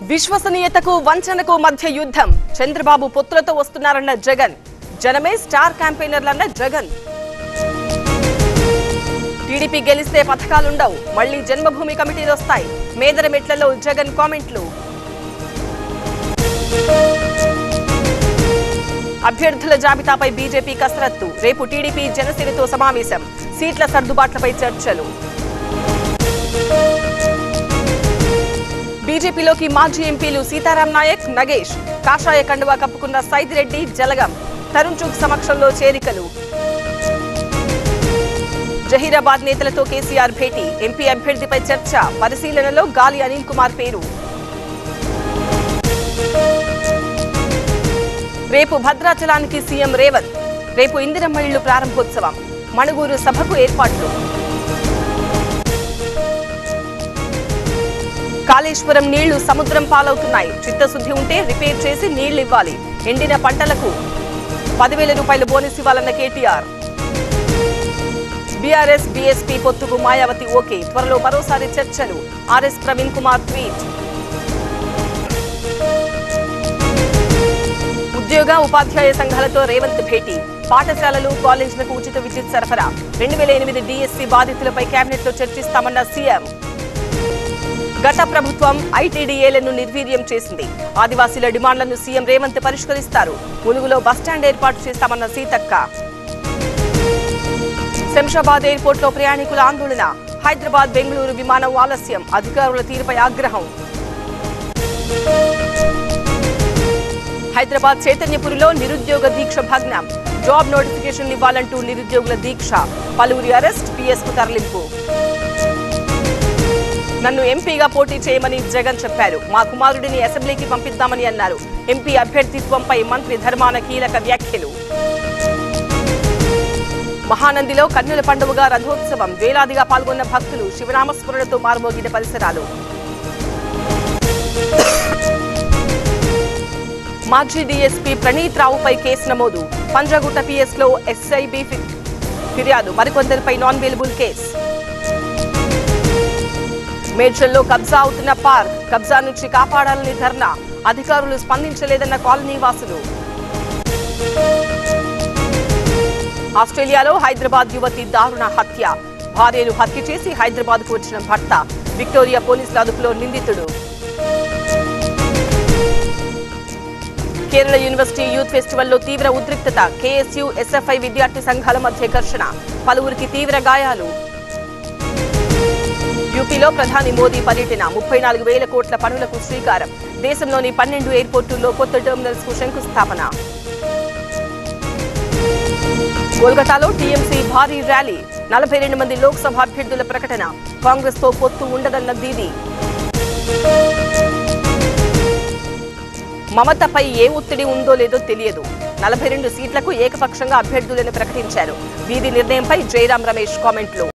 విశ్వసనీయతకు వంచనకు మధ్య యుద్ధం చంద్రబాబు పొత్తులతో వస్తున్నారన్న జగన్ జనమే స్టార్ క్యాంపెయినర్లన్న జగన్ టీడీపీ గెలిస్తే పథకాలుండవు మళ్లీ జన్మభూమి కమిటీలు వస్తాయి మేదరమెట్లలో జగన్ కామెంట్లు అభ్యర్థుల జాబితాపై బీజేపీ కసరత్తు రేపు టీడీపీ జనసేనతో సమావేశం సీట్ల సర్దుబాట్లపై చర్చలు బీజేపీలోకి మాజీ ఎంపీలు సీతారాం నాయక్ నగేష్ కాషాయ కండువా కప్పుకున్న సైదిరెడ్డి జలగం తరుణ్ చుగ్ సమక్షంలో చేరికలు జహీరాబాద్ నేతలతో కేసీఆర్ భేటీ ఎంపీ అభ్యర్థిపై చర్చ పరిశీలనలో గాలి అనిల్ కుమార్ పేరు రేపు భద్రాచలానికి సీఎం రేవంత్ రేపు ఇందిరమ్మ ఇళ్లు ప్రారంభోత్సవం మణుగూరు సభకు ఏర్పాట్లు కాళేశ్వరం నీళ్లు సముద్రం పాలవుతున్నాయి చిత్తశుద్ధి ఉంటే రిపేర్ చేసి నీళ్లు ఇవ్వాలి ఎండిన పంటలకు పదివేల రూపాయలు బోనస్ ఇవ్వాలన్న కేటీఆర్ బీఆర్ఎస్ బీఎస్పీ పొత్తుకు మాయావతి ఓకే త్వరలో మరోసారి చర్చలు ఆర్ఎస్ ప్రవీణ్ కుమార్ ట్వీట్ ఉద్యోగ ఉపాధ్యాయ సంఘాలతో రేవంత్ భేటీ పాఠశాలలు కాలేజీలకు ఉచిత విద్యుత్ సరఫరా రెండు వేల ఎనిమిది డిఎస్సీ బాధితులపై కేబినెట్లో చర్చిస్తామన్న సీఎం గత ప్రభుత్వం ఐటీడీఏలను నిర్వీర్యం చేసింది ఆదివాసీల డిమాండ్లను సీఎం రేవంత్ పరిష్కరిస్తారు ములుగులో బస్టాండ్ ఏర్పాటు చేస్తామన్న సీతక్క శంషాబాద్ ఎయిర్పోర్ట్లో ప్రయాణికుల ఆందోళన హైదరాబాద్ బెంగళూరు విమానం ఆలస్యం అధికారుల తీరుపై ఆగ్రహం హైదరాబాద్ చైతన్యపురిలో నిరుద్యోగ దీక్ష భగ్నం జాబ్ నోటిఫికేషన్ ఇవ్వాలంటూ నిరుద్యోగుల దీక్ష పలువురి అరెస్ట్ పిఎస్ కు తరలింపు నన్ను ఎంపీగా పోటీ చేయమని జగన్ చెప్పారు మా కుమారుడిని అసెంబ్లీకి పంపిద్దామని అన్నారు ఎంపీ అభ్యర్థిత్వంపై మంత్రి ధర్మాన కీలక వ్యాఖ్యలు మహానందిలో కన్నుల పండుగగా రథోత్సవం వేలాదిగా పాల్గొన్న భక్తులు శివనామస్మరణతో మారుమోగిన పరిసరాలు మాజీ డీఎస్పీ ప్రణీత్ రావుపై కేసు నమోదు పంజాగుట్ట పిఎస్ లో ఎస్ఐబి ఫి- ఫిర్యాదు మరికొందరిపై నాన్ వేలబుల్ కేసు మేడ్చల్లో కబ్జా అవుతున్న పార్క్ కబ్జా నుంచి కాపాడాలని ధర్నా అధికారులు స్పందించలేదన్న కాలనీ వాసులు ఆస్ట్రేలియాలో హైదరాబాద్ యువతి దారుణ హత్య భార్యను హత్య చేసి హైదరాబాద్ కు వచ్చిన భర్త విక్టోరియా పోలీసుల అదుపులో నిందితుడు కేరళ యూనివర్సిటీ యూత్ ఫెస్టివల్లో తీవ్ర ఉద్రిక్తత కేఎస్యు ఎస్ఎఫ్ఐ విద్యార్థి సంఘాల మధ్య ఘర్షణ పలువురికి తీవ్ర గాయాలు యూపీలో ప్రధాని మోదీ పర్యటన ముప్పై నాలుగు వేల కోట్ల పనులకు శ్రీకారం దేశంలోని పన్నెండు ఎయిర్పోర్టుల్లో కొత్త టెర్మినల్స్ కు శంకుస్థాపన కోల్కతాలో టీఎంసీ భారీ ర్యాలీ నలభై రెండు మంది లోక్సభ అభ్యర్థుల ప్రకటన కాంగ్రెస్ తో పొత్తు ఉండదన్న దీది మమతపై ఏ ఒత్తిడి ఉందో లేదో తెలియదు నలభై రెండు సీట్లకు ఏకపక్షంగా అభ్యర్థులను ప్రకటించారు వీధి నిర్ణయంపై జయరాం రమేష్ కామెంట్లు